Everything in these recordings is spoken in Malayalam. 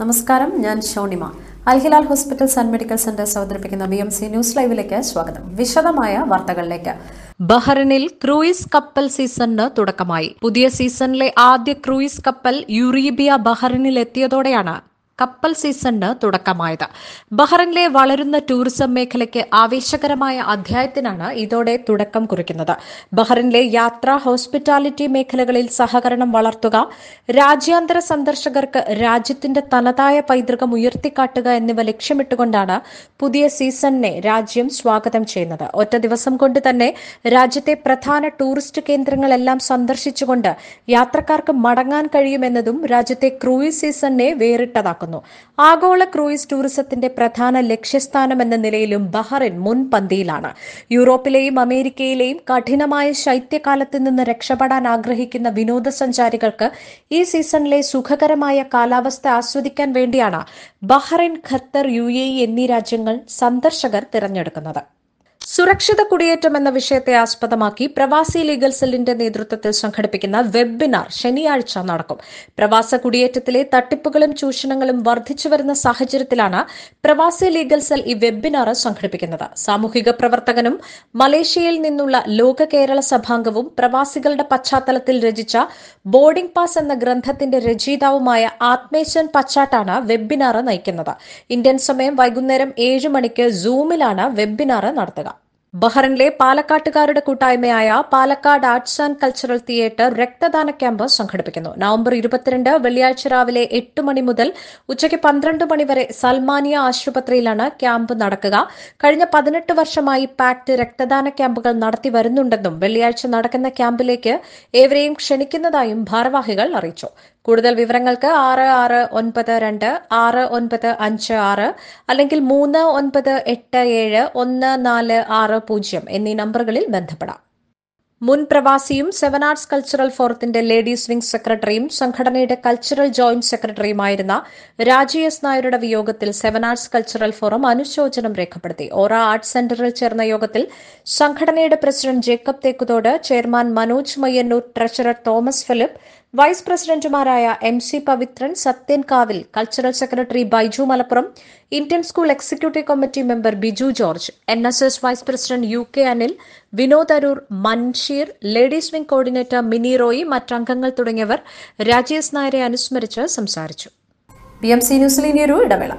നമസ്കാരം ഞാൻ Shonima Alhilal hospital and medical centres അവതരിപ്പിക്കുന്ന ബി എം സി ന്യൂസ് ലൈവിലേക്ക് സ്വാഗതം വിശദമായ വാർത്തകളിലേക്ക് ബഹ്റിനിൽ ക്രൂയിസ് കപ്പൽ സീസണിന് തുടക്കമായി പുതിയ സീസണിലെ ആദ്യ ക്രൂയിസ് കപ്പൽ യുറീബിയ ബഹ്റിനിൽ എത്തിയതോടെയാണ് കപ്പൽ സീസണിന് തുടക്കമായത് ബഹ്റിനിലെ വളരുന്ന ടൂറിസം മേഖലയ്ക്ക് ആവേശകരമായ അധ്യായത്തിനാണ് ഇതോടെ തുടക്കം കുറിക്കുന്നത് ബഹ്റിനിലെ യാത്ര ഹോസ്പിറ്റാലിറ്റി മേഖലകളിൽ സഹകരണം വളർത്തുക രാജ്യാന്തര സന്ദർശകർക്ക് രാജ്യത്തിന്റെ തനതായ പൈതൃകം ഉയർത്തിക്കാട്ടുക എന്നിവ ലക്ഷ്യമിട്ടുകൊണ്ടാണ് പുതിയ സീസണിനെ രാജ്യം സ്വാഗതം ചെയ്യുന്നത് ഒറ്റ ദിവസം കൊണ്ട് തന്നെ രാജ്യത്തെ പ്രധാന ടൂറിസ്റ്റ് കേന്ദ്രങ്ങളെല്ലാം സന്ദർശിച്ചുകൊണ്ട് യാത്രക്കാർക്ക് മടങ്ങാൻ കഴിയുമെന്നതും രാജ്യത്തെ ക്രൂയിസ് സീസണിനെ വേറിട്ടതാക്കുന്നു ആഗോള ക്രൂയിസ് ടൂറിസത്തിന്റെ പ്രധാന ലക്ഷ്യസ്ഥാനം എന്ന നിലയിലും ബഹ്റിൻ മുൻപന്തിയിലാണ് യൂറോപ്പിലെയും അമേരിക്കയിലെയും കഠിനമായ ശൈത്യകാലത്ത് നിന്ന് രക്ഷപ്പെടാൻ ആഗ്രഹിക്കുന്ന വിനോദസഞ്ചാരികൾക്ക് ഈ സീസണിലെ സുഖകരമായ കാലാവസ്ഥ ആസ്വദിക്കാൻ വേണ്ടിയാണ് ബഹ്റൈൻ ഖത്തർ യു എന്നീ രാജ്യങ്ങൾ സന്ദർശകർ തിരഞ്ഞെടുക്കുന്നത് സുരക്ഷിത കുടിയേറ്റം എന്ന വിഷയത്തെ ആസ്പദമാക്കി പ്രവാസി ലീഗൽ സെല്ലിന്റെ നേതൃത്വത്തിൽ സംഘടിപ്പിക്കുന്ന വെബിനാർ ശനിയാഴ്ച നടക്കും പ്രവാസ കുടിയേറ്റത്തിലെ തട്ടിപ്പുകളും ചൂഷണങ്ങളും വർദ്ധിച്ചു വരുന്ന സാഹചര്യത്തിലാണ് പ്രവാസി ലീഗൽ സെൽ ഈ വെബിനാർ സംഘടിപ്പിക്കുന്നത് സാമൂഹിക പ്രവർത്തകനും മലേഷ്യയിൽ നിന്നുള്ള ലോക കേരള സഭാംഗവും പ്രവാസികളുടെ പശ്ചാത്തലത്തിൽ രചിച്ച ബോർഡിംഗ് പാസ് എന്ന ഗ്രന്ഥത്തിന്റെ രചയിതാവുമായ ആത്മേശൻ പച്ചാട്ടാണ് വെബിനാർ നയിക്കുന്നത് ഇന്ത്യൻ സമയം വൈകുന്നേരം ഏഴ് മണിക്ക് സൂമിലാണ് വെബിനാർ നടത്തുക ബഹ്റിനിലെ പാലക്കാട്ടുകാരുടെ കൂട്ടായ്മയായ Palakkad arts and cultural theatre രക്തദാന ക്യാമ്പ് സംഘടിപ്പിക്കുന്നു നവംബർ ഇരുപത്തിരണ്ട് വെള്ളിയാഴ്ച രാവിലെ എട്ട് മണി മുതൽ ഉച്ചയ്ക്ക് പന്ത്രണ്ട് മണി വരെ സൽമാനിയ ആശുപത്രിയിലാണ് ക്യാമ്പ് നടക്കുക കഴിഞ്ഞ പതിനെട്ട് വർഷമായി പാക്ട് രക്തദാന ക്യാമ്പുകൾ നടത്തി വരുന്നുണ്ടെന്നും വെള്ളിയാഴ്ച നടക്കുന്ന ക്യാമ്പിലേക്ക് ഏവരെയും ക്ഷണിക്കുന്നതായും ഭാരവാഹികൾ അറിയിച്ചു കൂടുതൽ വിവരങ്ങൾക്ക് ആറ് ആറ് ഒൻപത് രണ്ട് ആറ് ഒൻപത് അഞ്ച് ആറ് അല്ലെങ്കിൽ മൂന്ന് ഒൻപത് എട്ട് ഏഴ് ഒന്ന് നാല് ആറ് പൂജ്യം എന്നീ നമ്പറുകളിൽ ബന്ധപ്പെടാം മുൻ പ്രവാസിയും സെവൻ ആർട്സ് കൾച്ചറൽ ഫോറത്തിന്റെ ലേഡീസ് വിംഗ് സെക്രട്ടറിയും സംഘടനയുടെ കൾച്ചറൽ ജോയിന്റ് സെക്രട്ടറിയുമായിരുന്ന രാജി എസ് നായരുടെ വിയോഗത്തിൽ സെവൻ ആർട്സ് കൾച്ചറൽ ഫോറം അനുശോചനം രേഖപ്പെടുത്തി ഓറ ആർട്സ് സെന്ററിൽ ചേർന്ന യോഗത്തിൽ സംഘടനയുടെ president Jacob Thekkuthode chairman Manoj Mayyannur treasurer Thomas Philip vice പ്രസിഡന്റുമാരായ M C Pavithran Sathyan Kavil cultural secretary Baiju Malappuram Indian school executive committee member Biju George N S S vice president U K Anil Vinod Aroor Mansheer ladies wing coordinator Mini Roy മറ്റംഗങ്ങൾ തുടങ്ങിയവർ രാജേഷ് നായരെ അനുസ്മരിച്ച് സംസാരിച്ചു ബി എം സി ന്യൂസിൽ ഇനിയൊരു ഇടവേള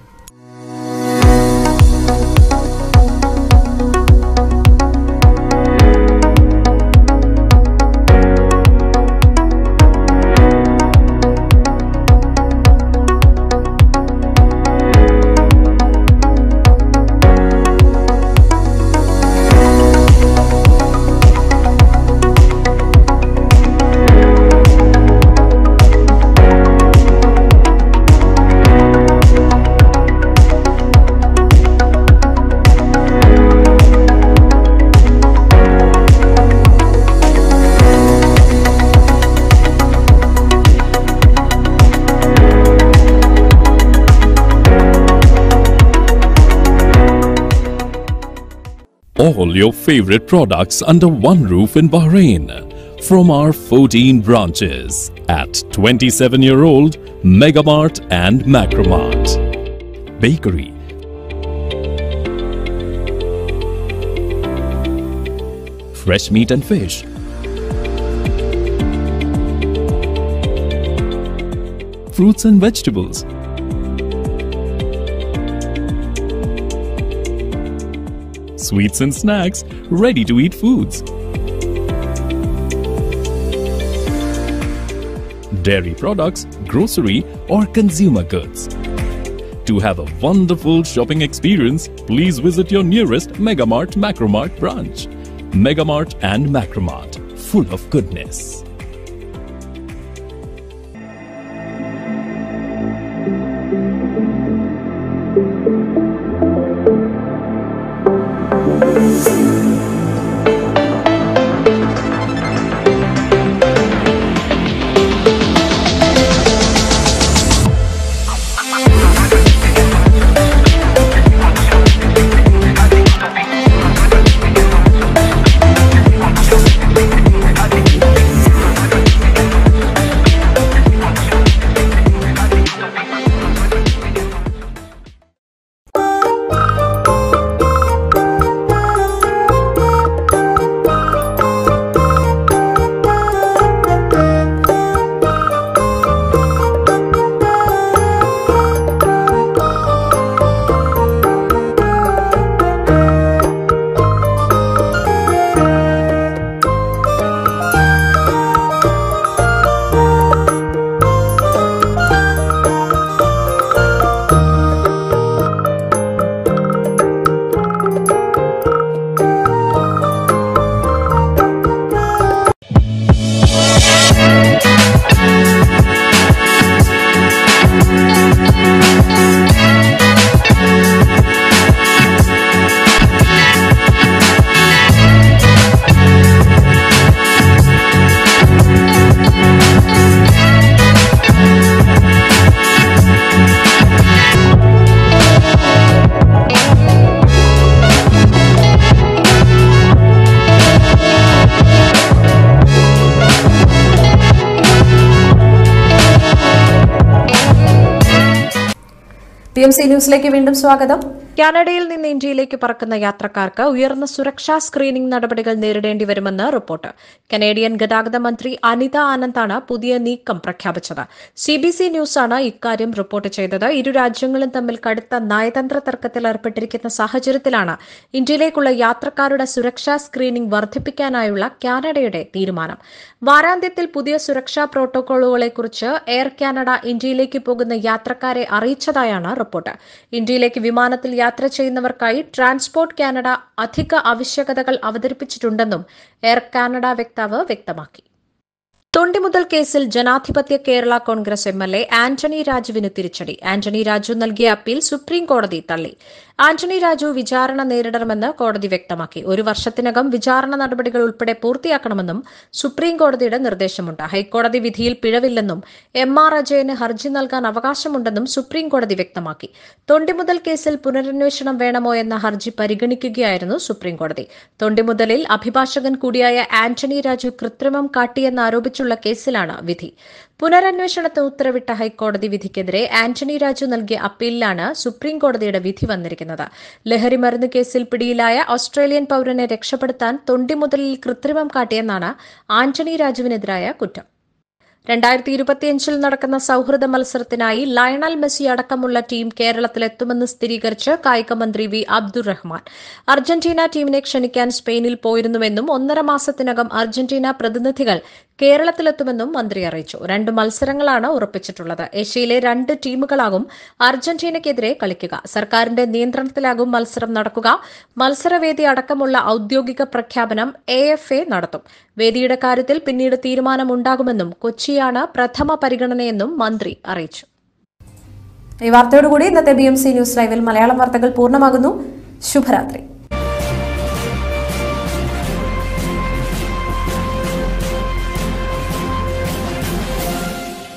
all your favorite products under one roof in Bahrain from our 14 branches at 27 year old Megamart and Macromart. Bakery, fresh meat and fish, fruits and vegetables. sweets and snacks, ready to eat foods. Dairy products, grocery, or consumer goods. To have a wonderful shopping experience, please visit your nearest Megamart Macromart branch. Megamart and Macromart, full of goodness. P M C ന്യൂസിലേക്ക് വീണ്ടും സ്വാഗതം കാനഡയിൽ നിന്ന് ഇന്ത്യയിലേക്ക് പറക്കുന്ന യാത്രക്കാർക്ക് ഉയർന്ന സുരക്ഷാ സ്ക്രീനിംഗ് നടപടികൾ നേരിടേണ്ടി വരുമെന്ന് റിപ്പോർട്ട് കനേഡിയൻ ഗതാഗത മന്ത്രി അനിത ആനന്ദാണ് പുതിയ നീക്കം പ്രഖ്യാപിച്ചത് സി ബി സി ന്യൂസാണ് ഇക്കാര്യം റിപ്പോർട്ട് ചെയ്തത് ഇരു രാജ്യങ്ങളും തമ്മിൽ കടുത്ത നയതന്ത്ര തർക്കത്തിൽ ഏർപ്പെട്ടിരിക്കുന്ന സാഹചര്യത്തിലാണ് ഇന്ത്യയിലേക്കുള്ള യാത്രക്കാരുടെ സുരക്ഷാ സ്ക്രീനിംഗ് വർദ്ധിപ്പിക്കാനായുള്ള കാനഡയുടെ തീരുമാനം വാരാന്ത്യത്തിൽ പുതിയ സുരക്ഷാ പ്രോട്ടോകോളുകളെക്കുറിച്ച് എയർ കാനഡ ഇന്ത്യയിലേക്ക് പോകുന്ന യാത്രക്കാരെ അറിയിച്ചതായാണ് റിപ്പോർട്ട് ഇന്ത്യയിലേക്ക് വിമാനത്തിൽ യാത്ര ചെയ്യുന്നവർക്കായി ട്രാൻസ്പോർട്ട് കാനഡ അധിക ആവശ്യകതകൾ അവതരിപ്പിച്ചിട്ടുണ്ടെന്നും എയർ കാനഡ വക്താവ് വ്യക്തമാക്കി തൊണ്ടിമുതൽ കേസിൽ ജനാധിപത്യ Kerala Congress M L A Antony രാജുവിന് തിരിച്ചടി ആന്റണി രാജു നൽകിയ അപ്പീൽ സുപ്രീം കോടതി തള്ളി ആന്റണി രാജു വിചാരണ നേരിടണമെന്ന് കോടതി വ്യക്തമാക്കി ഒരു വർഷത്തിനകം വിചാരണ നടപടികൾ ഉൾപ്പെടെ പൂർത്തിയാക്കണമെന്നും സുപ്രീം കോടതിയുടെ നിർദ്ദേശമുണ്ട് ഹൈക്കോടതി വിധിയിൽ പിഴവില്ലെന്നും എം ആർ അജയന് ഹർജി നൽകാൻ അവകാശമുണ്ടെന്നും സുപ്രീം കോടതി വ്യക്തമാക്കി തൊണ്ടിമുതൽ കേസിൽ പുനരന്വേഷണം വേണമോ എന്ന ഹർജി പരിഗണിക്കുകയായിരുന്നു സുപ്രീം കോടതി തൊണ്ടിമുതലിൽ അഭിഭാഷകൻ കൂടിയായ ആന്റണി രാജു കൃത്രിമം കാട്ടിയെന്ന് ആരോപിച്ചുള്ള കേസിലാണ് വിധി പുനരന്വേഷണത്തിന് ഉത്തരവിട്ട ഹൈക്കോടതി വിധിക്കെതിരെ ആന്റണി രാജു നൽകിയ അപ്പീലിലാണ് സുപ്രീം കോടതിയുടെ വിധി വന്നിരിക്കുന്നത് ലഹരിമരുന്ന് കേസിൽ പിടിയിലായ ഓസ്ട്രേലിയൻ പൌരനെ രക്ഷപ്പെടുത്താൻ തൊണ്ടിമുതലിൽ കൃത്രിമം കാട്ടിയെന്നാണ് ആന്റണി രാജുവിനെതിരായ കുറ്റം രണ്ടായിരത്തി ഇരുപത്തിയഞ്ചിൽ നടക്കുന്ന സൌഹൃദ മത്സരത്തിനായി ലയണൽ മെസ്സി അടക്കമുള്ള ടീം കേരളത്തിലെത്തുമെന്ന് സ്ഥിരീകരിച്ച് കായിക മന്ത്രി വി അബ്ദുറഹ്മാൻ അർജന്റീന ടീമിനെ ക്ഷണിക്കാൻ സ്പെയിനിൽ പോയിരുന്നുവെന്നും ഒന്നര മാസത്തിനകം അർജന്റീന പ്രതിനിധികൾ കേരളത്തിലെത്തുമെന്നും മന്ത്രി അറിയിച്ചു രണ്ട് മത്സരങ്ങളാണ് ഉറപ്പിച്ചിട്ടുള്ളത് ഏഷ്യയിലെ രണ്ട് ടീമുകളാകും അർജന്റീനയ്ക്കെതിരെ കളിക്കുക സർക്കാരിന്റെ നിയന്ത്രണത്തിലാകും മത്സരം നടക്കുക മത്സരവേദി അടക്കമുള്ള ഔദ്യോഗിക പ്രഖ്യാപനം എ എഫ് എ നടത്തും വേദിയുടെ കാര്യത്തിൽ പിന്നീട് തീരുമാനമുണ്ടാകുമെന്നും കൊച്ചിയാണ് പ്രഥമ പരിഗണനയെന്നും മന്ത്രി അറിയിച്ചു ഈ വാർത്തയോടുകൂടി ഇന്നത്തെ ബി എം സി ന്യൂസ് ലൈവിൽ മലയാളം വാർത്തകൾ പൂർണ്ണമാകുന്നു ശുഭരാത്രി